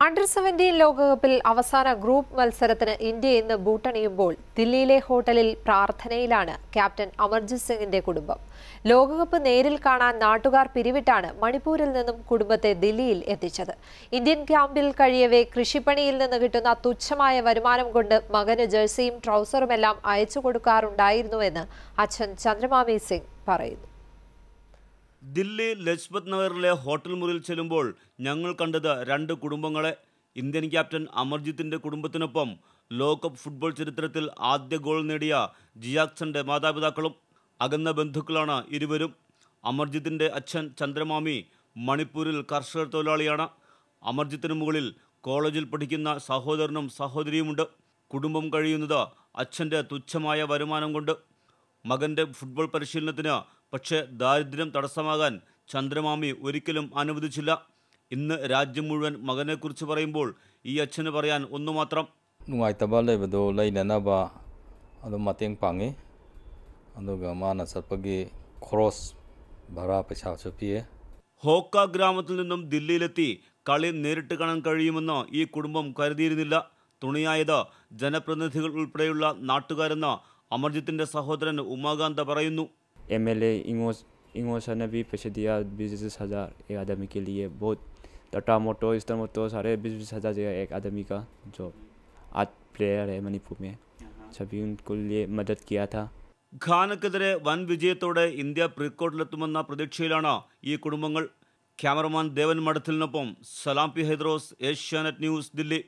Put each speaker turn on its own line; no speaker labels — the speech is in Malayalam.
അണ്ടർ സെവന്റീൻ ലോകകപ്പിൽ അവസാന ഗ്രൂപ്പ് മത്സരത്തിന് ഇന്ത്യ ഇന്ന് ബൂട്ടണിയുമ്പോൾ ദില്ലിയിലെ ഹോട്ടലിൽ പ്രാർത്ഥനയിലാണ് ക്യാപ്റ്റൻ അമർജിത് സിംഗിന്റെ കുടുംബം ലോകകപ്പ് നേരിൽ കാണാൻ നാട്ടുകാർ പിരിവിട്ടാണ് മണിപ്പൂരിൽ നിന്നും കുടുംബത്തെ ദില്ലിയിൽ എത്തിച്ചത് ഇന്ത്യൻ ക്യാമ്പിൽ കഴിയവേ കൃഷിപ്പണിയിൽ നിന്ന് കിട്ടുന്ന തുച്ഛമായ വരുമാനം കൊണ്ട് മകന് ജേഴ്സിയും ട്രൗസറുമെല്ലാം അയച്ചു കൊടുക്കാറുണ്ടായിരുന്നുവെന്ന് അച്ഛൻ ചന്ദ്രമാമി സിംഗ് പറയുന്നു
ദില്ലി ലജ്പത് നഗറിലെ ഹോട്ടൽ മുറിയിൽ ചെല്ലുമ്പോൾ ഞങ്ങൾ കണ്ടത് രണ്ട് കുടുംബങ്ങളെ ഇന്ത്യൻ ക്യാപ്റ്റൻ അമർജിത്തിന്റെ കുടുംബത്തിനൊപ്പം ലോകകപ്പ് ഫുട്ബോൾ ചരിത്രത്തിൽ ആദ്യ ഗോൾ നേടിയ ജിയാക്സന്റെ മാതാപിതാക്കളും അകന്ന ബന്ധുക്കളാണ് ഇരുവരും അമർജിത്തിന്റെ അച്ഛൻ ചന്ദ്രമാമി മണിപ്പൂരിൽ കർഷക തൊഴിലാളിയാണ് അമർജിത്തിന് മുകളിൽ കോളേജിൽ പഠിക്കുന്ന സഹോദരനും സഹോദരിയുമുണ്ട് കുടുംബം കഴിയുന്നത് അച്ഛൻ്റെ തുച്ഛമായ വരുമാനം കൊണ്ട് മകന്റെ ഫുട്ബോൾ പരിശീലനത്തിന് പക്ഷേ ദാരിദ്ര്യം തടസ്സമാകാൻ ചന്ദ്രമാമി ഒരിക്കലും അനുവദിച്ചില്ല ഇന്ന് രാജ്യം മുഴുവൻ മകനെക്കുറിച്ച് പറയുമ്പോൾ ഈ അച്ഛന് പറയാൻ ഒന്നു മാത്രം
ꯅꯨꯡꯉꯥꯏꯇꯕ ꯂꯩꯕꯗꯣ ꯂꯩꯅꯅꯕ ꯑꯗꯨꯝ ꯃꯇꯦꯡ ꯄꯥꯡꯉꯤ ꯑꯗꯨꯒ ꯃꯥꯅ ꯆꯠꯄꯒꯤ ꯈꯣꯔꯣꯁ ꯚꯔꯥ ꯄꯩꯁꯥꯁꯨ ꯄꯤꯌꯦ
ഹോക്ക ഗ്രാമത്തിൽ നിന്നും ദില്ലിയിലെത്തി കളി നേരിട്ട് കാണാൻ കഴിയുമെന്ന് ഈ കുടുംബം കരുതിയിരുന്നില്ല തുണിയായത് ജനപ്രതിനിധികൾ ഉൾപ്പെടെയുള്ള നാട്ടുകാരെന്ന് അമർജിത്തിന്റെ സഹോദരൻ ഉമാകാന്ത പറയുന്നു
एम एल ए इंगो सर ने भी पैसे दिया बीस बीस हज़ार एक आदमी के लिए बहुत टाटा मोटो स्टार मोटो सारे बीस बीस हज़ार देगा एक आदमी का जो आठ प्लेयर है मणिपुर में सभी उनको लिए मदद किया था
ഖാനക്കെതിരെ വൻ വിജയത്തോടെ ഇന്ത്യ പ്രീക്വാർട്ടറിലെത്തുമെന്ന പ്രതീക്ഷയിലാണ് ഈ കുടുംബങ്ങൾ ക്യാമറമാൻ ദേവൻ മഠത്തിലിനൊപ്പം സലാം പി ഹൈദ്രോസ് ഏഷ്യാനെറ്റ് ന്യൂസ് ദില്ലി